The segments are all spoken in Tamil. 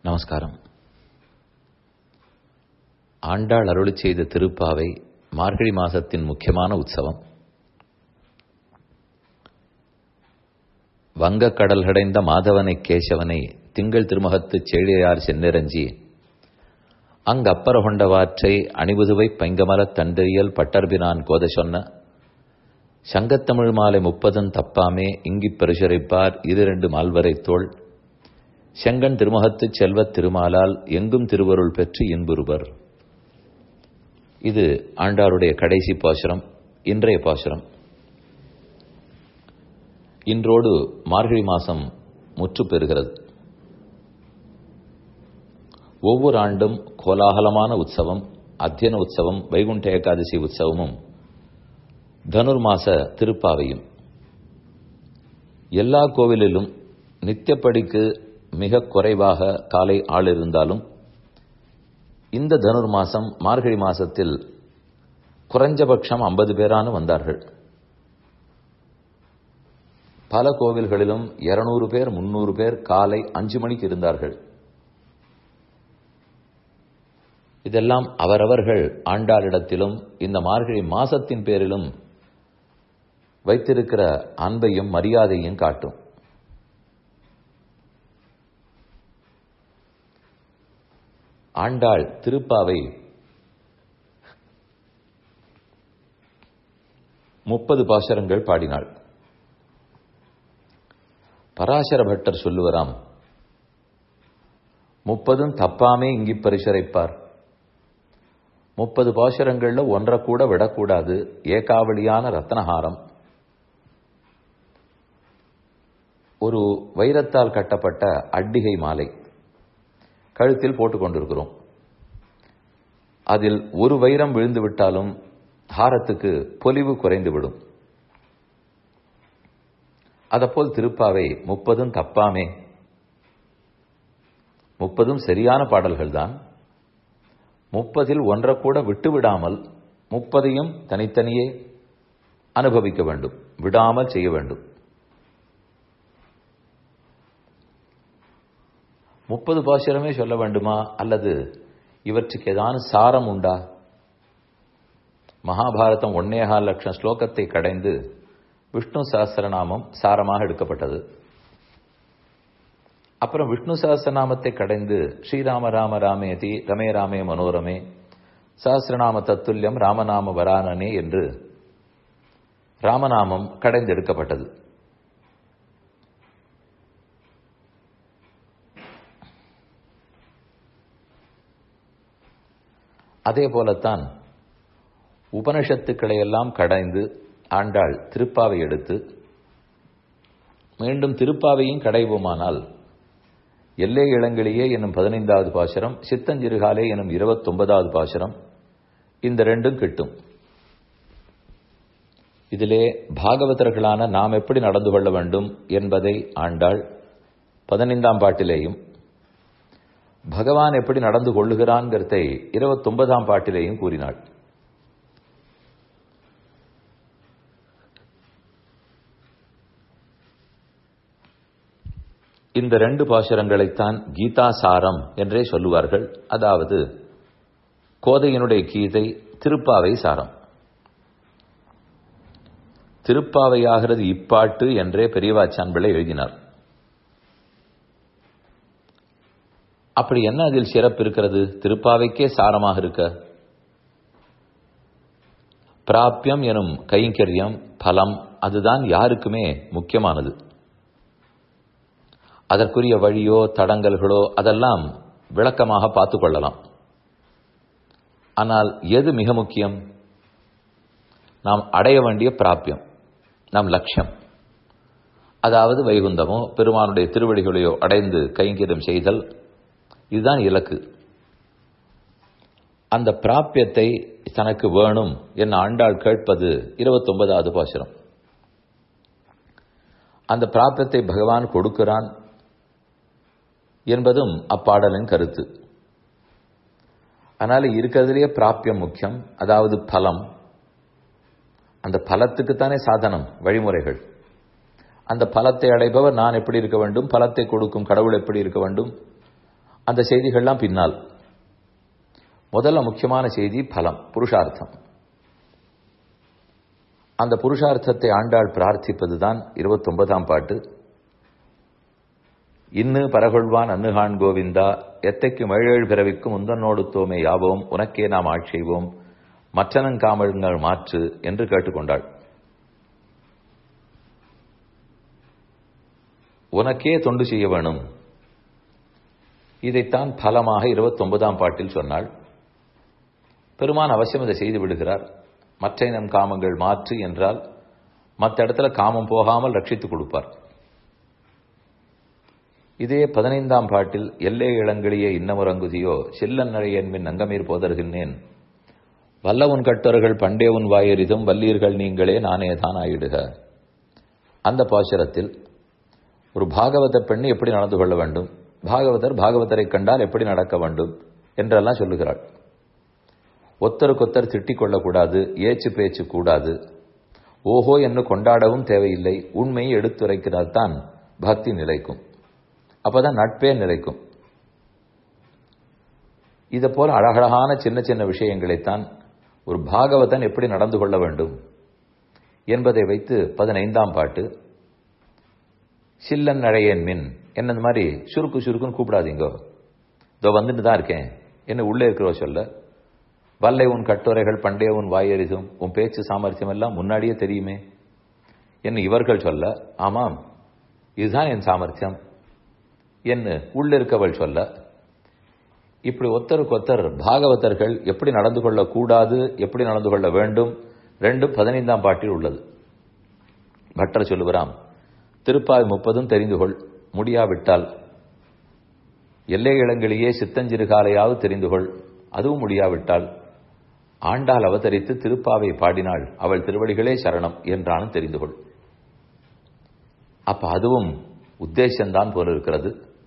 நமஸ்காரம் ஆண்டாள் அருளி செய்த திருப்பாவை மார்கழி மாசத்தின் முக்கியமான உற்சவம் வங்கக் கடல் கடைந்த மாதவனை கேசவனை திங்கள் திருமுகத்துச் செழியார் சென்னிரஞ்சி அங்கப்பர கொண்டவாற்றை அணிபுதுவை பைங்கமலத் தண்டறியல் பட்டர்பினான் கோத சொன்ன சங்கத்தமிழ் மாலை முப்பதும் தப்பாமே இங்கிப் பரிசுரைப்பார் இரண்டு மால்வரை தோள் செங்கன் திருமுகத்துச் செல்வத் திருமாலால் எங்கும் திருவருள் பெற்று இன்புறுவர் இது ஆண்டாருடைய கடைசி பாசுரம் இன்றைய பாசுரம் இன்றோடு மார்கழி மாசம் முற்று பெறுகிறது ஒவ்வொரு ஆண்டும் கோலாகலமான உற்சவம் அத்தியன உற்சவம் வைகுண்ட ஏகாதசி உற்சவமும் தனுர் மாச திருப்பாவையும் எல்லா கோவிலிலும் நித்தியப்படிக்கு மிக குறைவாக காலை ஆள் இருந்தாலும் இந்த தனுர் மாசம் மார்கழி மாசத்தில் குறைஞ்சபட்சம் ஐம்பது பேரான வந்தார்கள் பல கோவில்களிலும் இருநூறு பேர் முன்னூறு பேர் காலை அஞ்சு மணிக்கு இருந்தார்கள் இதெல்லாம் அவரவர்கள் ஆண்டாளிடத்திலும் இந்த மார்கழி மாசத்தின் பேரிலும் வைத்திருக்கிற அன்பையும் மரியாதையும் காட்டும் ஆண்டாள் திருப்பாவை முப்பது பாசரங்கள் பாடினாள் பராசர பட்டர் சொல்லுவராம் முப்பதும் தப்பாமே இங்கி பரிசரைப்பார் முப்பது பாசுரங்கள்ல ஒன்றை கூட விடக்கூடாது ஏகாவளியான ரத்னஹாரம் ஒரு வைரத்தால் கட்டப்பட்ட அட்டிகை மாலை கழுத்தில் போட்டுக் கொண்டிருக்கிறோம் அதில் ஒரு வைரம் விழுந்து விட்டாலும் ஹாரத்துக்கு பொலிவு குறைந்துவிடும் அதப்போல் திருப்பாவை முப்பதும் தப்பாமே முப்பதும் சரியான பாடல்கள் தான் முப்பதில் ஒன்றை கூட விட்டு விடாமல் முப்பதையும் தனித்தனியே அனுபவிக்க வேண்டும் விடாமல் செய்ய வேண்டும் முப்பது பாசுரமே சொல்ல வேண்டுமா அல்லது இவற்றுக்கு ஏதான சாரம் உண்டா மகாபாரதம் ஒன்னேகால் லட்சம் ஸ்லோகத்தை கடைந்து விஷ்ணு சஹசிரநாமம் சாரமாக எடுக்கப்பட்டது அப்புறம் விஷ்ணு சஹசிரநாமத்தை கடைந்து ஸ்ரீராம ராம ராமேதி ரமே ராமே மனோரமே சஹசிரநாம தத்துல்யம் ராமநாம வரானனே என்று ராமநாமம் கடைந்து எடுக்கப்பட்டது அதே போலத்தான் உபனிஷத்துக்களை எல்லாம் கடைந்து ஆண்டாள் திருப்பாவை எடுத்து மீண்டும் திருப்பாவையும் கடைவோமானால் எல்லை இளங்கிலேயே எனும் பதினைந்தாவது பாசுரம் சித்தஞ்சிறுகாலே எனும் இருபத்தொன்பதாவது பாசுரம் இந்த ரெண்டும் கிட்டும் இதிலே பாகவதர்களான நாம் எப்படி நடந்து கொள்ள வேண்டும் என்பதை ஆண்டாள் பதினைந்தாம் பாட்டிலேயும் பகவான் எப்படி நடந்து கொள்ளுகிறான்கிறதை இருபத்தொன்பதாம் பாட்டிலேயும் கூறினாள் இந்த ரெண்டு பாசுரங்களைத்தான் கீதா சாரம் என்றே சொல்லுவார்கள் அதாவது கோதையினுடைய கீதை திருப்பாவை சாரம் திருப்பாவையாகிறது இப்பாட்டு என்றே பெரியவாச்சான் பிள்ளை எழுதினார் அப்படி என்ன அதில் சிறப்பு இருக்கிறது திருப்பாவைக்கே சாரமாக இருக்க பிராப்பியம் எனும் கைங்கரியம் பலம் அதுதான் யாருக்குமே முக்கியமானது அதற்குரிய வழியோ தடங்கல்களோ அதெல்லாம் விளக்கமாக பார்த்து கொள்ளலாம் ஆனால் எது மிக முக்கியம் நாம் அடைய வேண்டிய பிராப்பியம் நம் லட்சியம் அதாவது வைகுந்தமோ பெருமானுடைய திருவடிகளையோ அடைந்து கைங்கரியம் செய்தல் இதுதான் இலக்கு அந்த பிராப்பியத்தை தனக்கு வேணும் என் ஆண்டாள் கேட்பது இருபத்தொன்பதாவது பாசுரம் அந்த பிராப்பியத்தை பகவான் கொடுக்கிறான் என்பதும் அப்பாடலின் கருத்து அதனால இருக்கிறதுலேயே பிராப்பியம் முக்கியம் அதாவது பலம் அந்த பலத்துக்குத்தானே சாதனம் வழிமுறைகள் அந்த பலத்தை அடைபவர் நான் எப்படி இருக்க வேண்டும் பலத்தை கொடுக்கும் கடவுள் எப்படி இருக்க வேண்டும் அந்த செய்திகள்லாம் பின்னால் முதல்ல முக்கியமான செய்தி பலம் புருஷார்த்தம் அந்த புருஷார்த்தத்தை ஆண்டாள் பிரார்த்திப்பதுதான் இருபத்தொன்பதாம் பாட்டு இன்னு பரகொள்வான் அன்னுகான் கோவிந்தா எத்தைக்கு மழேழ் பிறவிக்கும் உந்தன்னோடு தோமே யாவோம் உனக்கே நாம் ஆட்செய்வோம் மற்றனங்காமழுங்கள் மாற்று என்று கேட்டுக்கொண்டாள் உனக்கே தொண்டு செய்ய வேணும் இதைத்தான் பலமாக இருபத்தொன்பதாம் பாட்டில் சொன்னாள் பெருமான் அவசியம் இதை செய்து விடுகிறார் மற்ற இனம் காமங்கள் மாற்று என்றால் மற்ற இடத்துல காமம் போகாமல் ரட்சித்துக் கொடுப்பார் இதே பதினைந்தாம் பாட்டில் எல்லே இளங்களியே இன்னமுறங்குதியோ செல்லன் நழையன்மின் நங்கமீர் போதர்கின்றேன் வல்ல உன் கட்டர்கள் பண்டே உன் வாயெரிதும் வல்லீர்கள் நீங்களே நானே தான் ஆயிடுக அந்த பாசுரத்தில் ஒரு பாகவத பெண் எப்படி நடந்து கொள்ள வேண்டும் பாகவதர் பாகவதரை கண்டால் எப்படி நடக்க வேண்டும் என்றெல்லாம் சொல்லுகிறாள் ஒத்தருக்கொத்தர் திட்டிக் கொள்ளக்கூடாது ஏச்சு பேச்சு கூடாது ஓஹோ என்று கொண்டாடவும் தேவையில்லை உண்மையை எடுத்துரைக்கிறால் தான் பக்தி நிலைக்கும் அப்பதான் நட்பே நிலைக்கும் இதை போல அழகழகான சின்ன சின்ன விஷயங்களைத்தான் ஒரு பாகவதன் எப்படி நடந்து கொள்ள வேண்டும் என்பதை வைத்து பதினைந்தாம் பாட்டு சில்லன் நழையன் மின் என்ன இந்த மாதிரி சுருக்கு சுருக்குன்னு கூப்பிடாதீங்கோ இதோ வந்துட்டு தான் இருக்கேன் என்ன உள்ளே இருக்கிறவ சொல்ல வல்லை உன் கட்டுரைகள் பண்டைய உன் வாயறிதும் உன் பேச்சு சாமர்த்தியம் எல்லாம் முன்னாடியே தெரியுமே என்ன இவர்கள் சொல்ல ஆமாம் இதுதான் என் சாமர்த்தியம் என்ன உள்ளிருக்கவள் சொல்ல இப்படி ஒத்தருக்கு ஒத்தர் பாகவதர்கள் எப்படி நடந்து கொள்ள கூடாது எப்படி நடந்து கொள்ள வேண்டும் ரெண்டும் பதினைந்தாம் பாட்டில் உள்ளது பட்டர் சொல்லுகிறாம் திருப்பாய் முப்பதும் தெரிந்து கொள் முடியாவிட்டால் எல்லை இளங்களிலேயே சித்தஞ்சிறுகாலையாவது தெரிந்து கொள் அதுவும் முடியாவிட்டால் ஆண்டாள் அவதரித்து திருப்பாவை பாடினாள் அவள் திருவடிகளே சரணம் என்றானும் தெரிந்து கொள் அப்ப அதுவும் உத்தேசம்தான் போல இருக்கிறது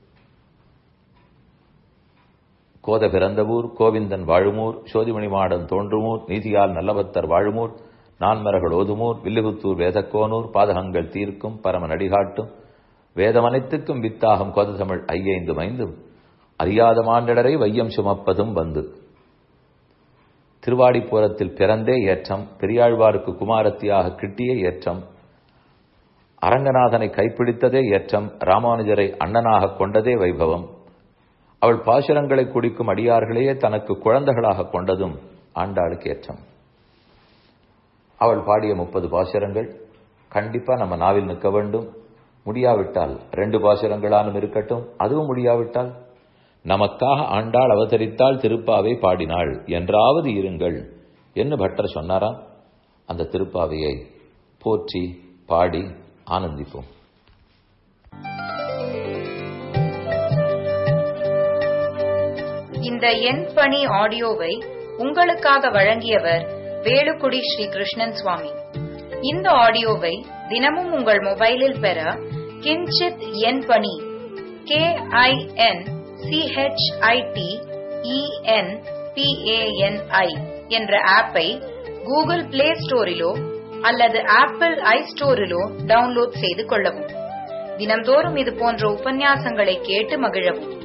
கோத பிறந்தவூர் கோவிந்தன் வாழுமூர் சோதிமணி மாடன் தோன்றுமூர் நீதியால் நல்லபத்தர் வாழுமூர் நான்மரகள் ஓதுமூர் வில்லுகுத்தூர் வேதக்கோனூர் பாதகங்கள் தீர்க்கும் பரம நடிகாட்டும் வேதமனைத்துக்கும் வித்தாகும் கோத தமிழ் ஐயைந்தும் ஐந்தும் அறியாத மாண்டிடரை வையம் சுமப்பதும் வந்து திருவாடிப்புறத்தில் பிறந்தே ஏற்றம் பெரியாழ்வாருக்கு குமாரத்தியாக கிட்டிய ஏற்றம் அரங்கநாதனை கைப்பிடித்ததே ஏற்றம் ராமானுஜரை அண்ணனாக கொண்டதே வைபவம் அவள் பாசுரங்களை குடிக்கும் அடியார்களையே தனக்கு குழந்தைகளாக கொண்டதும் ஆண்டாளுக்கு ஏற்றம் அவள் பாடிய முப்பது பாசுரங்கள் கண்டிப்பா நம்ம நாவில் நிற்க வேண்டும் முடியாவிட்டால் ரெண்டு பாசுரங்களாலும் இருக்கட்டும் அதுவும் முடியாவிட்டால் நமக்காக ஆண்டாள் அவதரித்தால் திருப்பாவை பாடினாள் என்றாவது இருங்கள் என்று பட்டர் சொன்னாராம் அந்த திருப்பாவையை போற்றி பாடி ஆனந்திப்போம் இந்த எண் பணி ஆடியோவை உங்களுக்காக வழங்கியவர் வேலுக்குடி ஸ்ரீ கிருஷ்ணன் சுவாமி இந்த ஆடியோவை தினமும் உங்கள் மொபைலில் பெற கிஞ்சித் எண் பணி கே ஐ என் சிஹெச்ஐடி இஎன் பிஏஎன்ஐ என்ற ஆப்பை கூகுள் பிளே ஸ்டோரிலோ அல்லது ஆப்பிள் ஐ ஸ்டோரிலோ டவுன்லோட் செய்து கொள்ளவும் தினம்தோறும் இது போன்ற உபன்யாசங்களை கேட்டு மகிழவும்